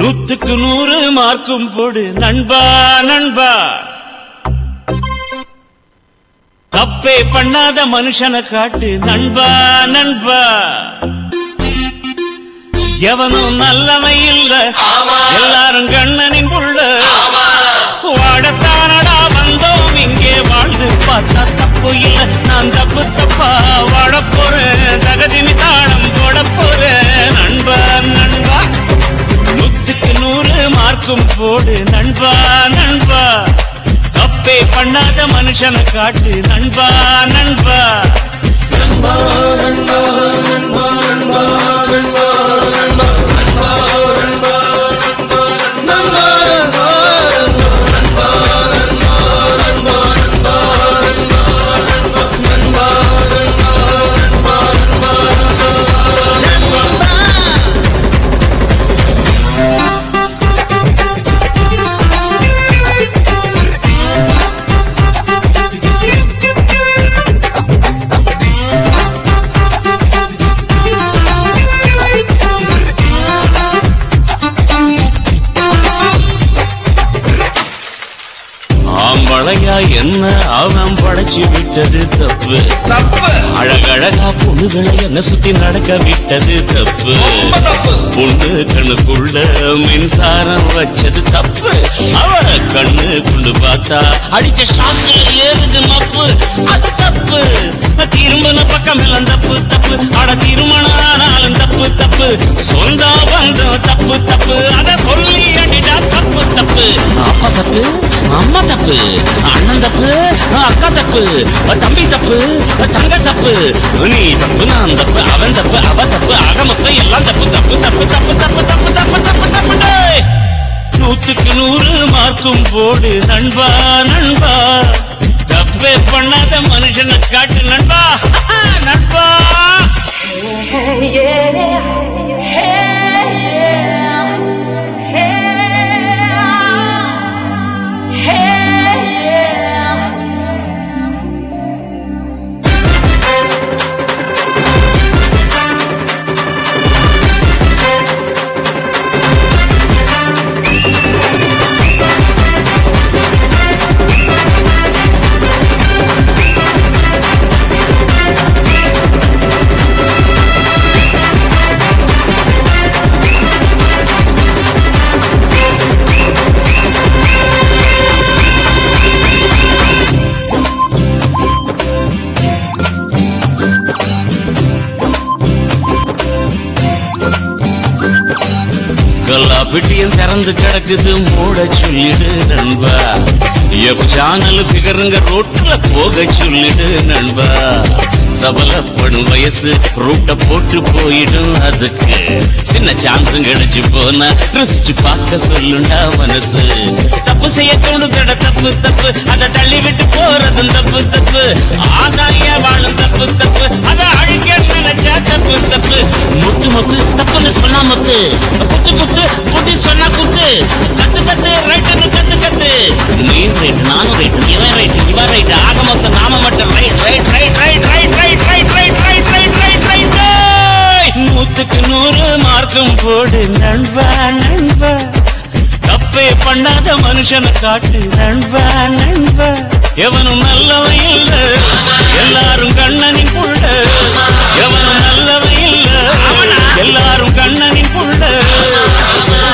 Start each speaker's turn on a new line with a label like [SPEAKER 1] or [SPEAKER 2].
[SPEAKER 1] நூத்துக்கு நூறு மார்க்கும் போடு நண்பா நண்பா தப்பே பண்ணாத மனுஷனை காட்டு நண்பா நண்பா எவனும் நல்லவன் இல்ல எல்லாரும் கண்ணனின் புள்ள வாழத்தானடா வந்தோம் இங்கே வாழ்ந்து பார்த்தா தப்பு இல்ல நான் தப்பு தப்பா வாழ போறேன் தகதிமி தாளம் போட போறேன் நண்பா நண்பா நூத்துக்கு நூறு மார்க்கும் போடு நண்பா நண்பா தப்பே பண்ணாத மனுஷனை காட்டு நண்பா நண்பா ஆம்பளையா என்ன அவன் படைச்சு விட்டது தப்பு
[SPEAKER 2] தப்பு
[SPEAKER 1] அழகழகா பொண்ணுகளை என்ன சுத்தி நடக்க விட்டது தப்பு
[SPEAKER 2] ரொம்ப தப்பு.
[SPEAKER 1] பொண்ணு கண்ணுக்குள்ள மின்சாரம் வச்சது தப்பு அவ கண்ணுக்குள்ள பார்த்தா அடிச்ச ஷாக்குல ஏறுது மப்பு அது தப்பு திரும்பின பக்கம் எல்லாம் தப்பு தப்பு அட திருமணம் ஆனாலும் தப்பு தப்பு சொந்த பந்தம் தப்பு தப்பு அத சொல்லி அடிடா தப்பு தப்பு அப்பா தப்பு அம்மா தப்பு அண்ணன் தப்பு அக்கா தப்பு தம்பி தப்பு தங்க தப்பு நீ தப்பு நான் தப்பு அவன் தப்பு அவ தப்பு ஆக மொத்தம் எல்லாம் தப்பு தப்பு தப்பு தப்பு தப்பு தப்பு தப்பு தப்பு தப்பு டேய். நூத்துக்கு நூறு மார்க்கும் போடு நண்பா நண்பா தப்பே பண்ணாத மனுஷனை காட்டு நண்பா நண்பா கல்லா பெட்டியும் திறந்து கிடக்குது மூட சொல்லிடு நண்பா எஃப் சேனல் பிகருங்க ரோட்ல போக சொல்லிடு நண்பா சபலப்படும் வயசு ரூட்ட போட்டு போயிடும் அதுக்கு சின்ன சான்ஸ் கிடைச்சு போனா ருசிச்சு பார்க்க சொல்லுண்டா மனசு தப்பு செய்ய தோணுதட தப்பு தப்பு அதை தள்ளி விட்டு போறதும் தப்பு தப்பு ஆதாய வாழும் தப்பு தப்பு அதை அழிக்க நினைச்சா தப்பு தப்பு முத்து முத்து தப்புன்னு சொன்னா முத்து குத்து குத்து புத்தி சொன்னா குத்து கத்து கத்து ரைட்டுன்னு கத்து கத்து நீ ரைட் நானும் ரைட் இவன் ரைட் இவன் ரைட் ஆக மொத்தம் நாம மட்டும் right right right right right right right right right right right right நூத்துக்கு நூறு மார்க்கும் போடு நண்பா நண்பா தப்பே பண்ணாத மனுஷனை காட்டு நண்பா நண்பா எவனும் நல்லவன் இல்ல எல்லாரும் கண்ணனின் புள்ள எவனும் நல்லவன் இல்ல எல்லாரும் கண்ணனின் புள்ள